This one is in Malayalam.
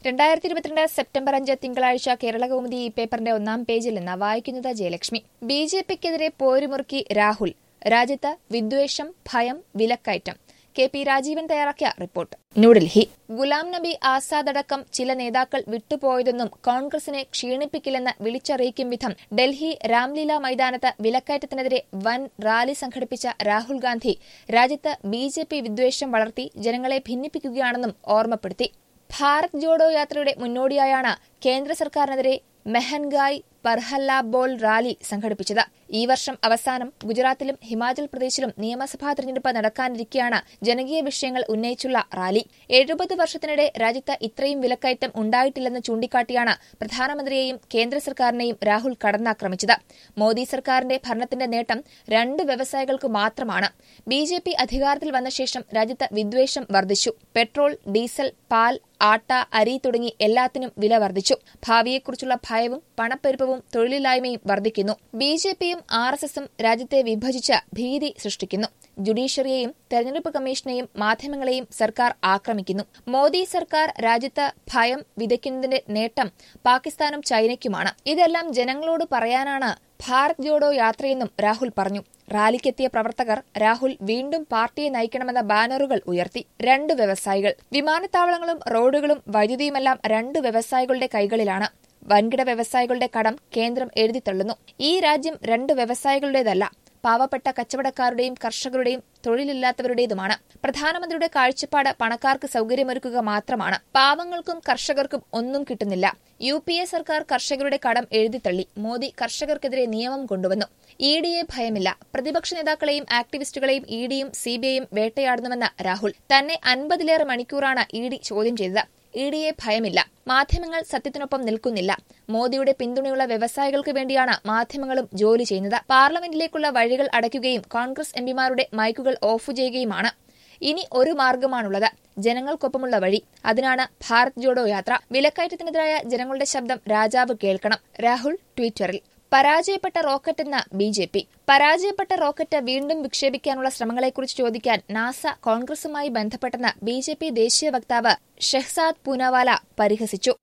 രണ്ടായിരത്തി ഇരുപത്തിരണ്ട് സെപ്റ്റംബർ അഞ്ച് തിങ്കളാഴ്ച കേരള കൗമുദി ഈ പേപ്പറിന്റെ ഒന്നാം പേജിൽ നിന്ന് വായിക്കുന്നത് ജയലക്ഷ്മി ബി ജെ പിക്കെതിരെ പോരുമുറുക്കി രാഹുൽ രാജ്യത്ത് വിദ്വേഷം ഭയം വിലക്കയറ്റം കെ പി രാജീവൻ തയ്യാറാക്കിയ റിപ്പോർട്ട് ന്യൂഡൽഹി ഗുലാം നബി ആസാദ് അടക്കം ചില നേതാക്കൾ വിട്ടുപോയതെന്നും കോൺഗ്രസിനെ ക്ഷീണിപ്പിക്കില്ലെന്ന് വിളിച്ചറിയിക്കും വിധം ഡൽഹി രാംലീല മൈതാനത്ത് വിലക്കയറ്റത്തിനെതിരെ വൻ റാലി സംഘടിപ്പിച്ച രാഹുൽ ഗാന്ധി രാജ്യത്ത് ബി ജെ പി വിദ്വേഷം വളർത്തി ജനങ്ങളെ ഭിന്നിപ്പിക്കുകയാണെന്നും ഓർമ്മപ്പെടുത്തി ഭാരത് ജോഡോ യാത്രയുടെ മുന്നോടിയായാണ് കേന്ദ്ര സർക്കാരിനെതിരെ മെഹൻഗായ് പർഹല്ല ബോൾ റാലി സംഘടിപ്പിച്ചത് ഈ വർഷം അവസാനം ഗുജറാത്തിലും ഹിമാചൽ പ്രദേശിലും നിയമസഭാ തെരഞ്ഞെടുപ്പ് നടക്കാനിരിക്കെയാണ് ജനകീയ വിഷയങ്ങൾ ഉന്നയിച്ചുള്ള റാലി എഴുപത് വർഷത്തിനിടെ രാജ്യത്ത് ഇത്രയും വിലക്കയറ്റം ഉണ്ടായിട്ടില്ലെന്ന് ചൂണ്ടിക്കാട്ടിയാണ് പ്രധാനമന്ത്രിയെയും കേന്ദ്ര സർക്കാരിനെയും രാഹുൽ കടന്നാക്രമിച്ചത് മോദി സർക്കാരിന്റെ ഭരണത്തിന്റെ നേട്ടം രണ്ട് വ്യവസായികൾക്ക് മാത്രമാണ് ബി ജെ പി അധികാരത്തിൽ വന്ന ശേഷം രാജ്യത്ത് വിദ്വേഷം വർദ്ധിച്ചു പെട്രോൾ ഡീസൽ പാൽ ആട്ട അരി തുടങ്ങി എല്ലാത്തിനും വില വർദ്ധിച്ചു ഭാവിയെക്കുറിച്ചുള്ള ഭയവും പണപ്പെരുപ്പവും തൊഴിലില്ലായ്മയും വർദ്ധിക്കുന്നു ബി ജെ പിയും ആർ എസ് എസും രാജ്യത്തെ വിഭജിച്ച് ഭീതി സൃഷ്ടിക്കുന്നു ജുഡീഷ്യറിയെയും തെരഞ്ഞെടുപ്പ് കമ്മീഷനെയും മാധ്യമങ്ങളെയും സർക്കാർ ആക്രമിക്കുന്നു മോദി സർക്കാർ രാജ്യത്ത് ഭയം വിതയ്ക്കുന്നതിന്റെ നേട്ടം പാകിസ്ഥാനും ചൈനയ്ക്കുമാണ് ഇതെല്ലാം ജനങ്ങളോട് പറയാനാണ് ഭാരത് ജോഡോ യാത്രയെന്നും രാഹുൽ പറഞ്ഞു റാലിക്കെത്തിയ പ്രവർത്തകർ രാഹുൽ വീണ്ടും പാർട്ടിയെ നയിക്കണമെന്ന ബാനറുകൾ ഉയർത്തി രണ്ട് വ്യവസായികൾ വിമാനത്താവളങ്ങളും റോഡുകളും വൈദ്യുതിയുമെല്ലാം രണ്ട് വ്യവസായികളുടെ കൈകളിലാണ് വൻകിട വ്യവസായികളുടെ കടം കേന്ദ്രം എഴുതിത്തള്ളുന്നു ഈ രാജ്യം രണ്ട് വ്യവസായികളുടേതല്ല പാവപ്പെട്ട കച്ചവടക്കാരുടെയും കർഷകരുടെയും തൊഴിലില്ലാത്തവരുടേതുമാണ് പ്രധാനമന്ത്രിയുടെ കാഴ്ചപ്പാട് പണക്കാർക്ക് സൌകര്യമൊരുക്കുക മാത്രമാണ് പാവങ്ങൾക്കും കർഷകർക്കും ഒന്നും കിട്ടുന്നില്ല യു പി എ സർക്കാർ കർഷകരുടെ കടം എഴുതിത്തള്ളി മോദി കർഷകർക്കെതിരെ നിയമം കൊണ്ടുവന്നു ഇ ഡിയെ ഭയമില്ല പ്രതിപക്ഷ നേതാക്കളെയും ആക്ടിവിസ്റ്റുകളെയും ഇ ഡിയും സിബിഐയും വേട്ടയാടുന്നുവെന്ന് രാഹുൽ തന്നെ അൻപതിലേറെ മണിക്കൂറാണ് ഇ ഡി ചോദ്യം ചെയ്തത് ഇ ഡിയെ ഭയമില്ല മാധ്യമങ്ങൾ സത്യത്തിനൊപ്പം നിൽക്കുന്നില്ല മോദിയുടെ പിന്തുണയുള്ള വ്യവസായികൾക്ക് വേണ്ടിയാണ് മാധ്യമങ്ങളും ജോലി ചെയ്യുന്നത് പാർലമെന്റിലേക്കുള്ള വഴികൾ അടയ്ക്കുകയും കോൺഗ്രസ് എംപിമാരുടെ മൈക്കുകൾ ഓഫ് ചെയ്യുകയുമാണ് ഇനി ഒരു മാർഗമാണുള്ളത് ജനങ്ങൾക്കൊപ്പമുള്ള വഴി അതിനാണ് ഭാരത് ജോഡോ യാത്ര വിലക്കയറ്റത്തിനെതിരായ ജനങ്ങളുടെ ശബ്ദം രാജാവ് കേൾക്കണം രാഹുൽ ട്വിറ്ററിൽ പരാജയപ്പെട്ട റോക്കറ്റ് എന്ന ബി ജെ പി പരാജയപ്പെട്ട റോക്കറ്റ് വീണ്ടും വിക്ഷേപിക്കാനുള്ള ശ്രമങ്ങളെക്കുറിച്ച് ചോദിക്കാൻ നാസ കോൺഗ്രസുമായി ബന്ധപ്പെട്ടെന്ന് ബി ജെ പി ദേശീയ വക്താവ് ഷെഹ്സാദ് പൂനവാല പരിഹസിച്ചു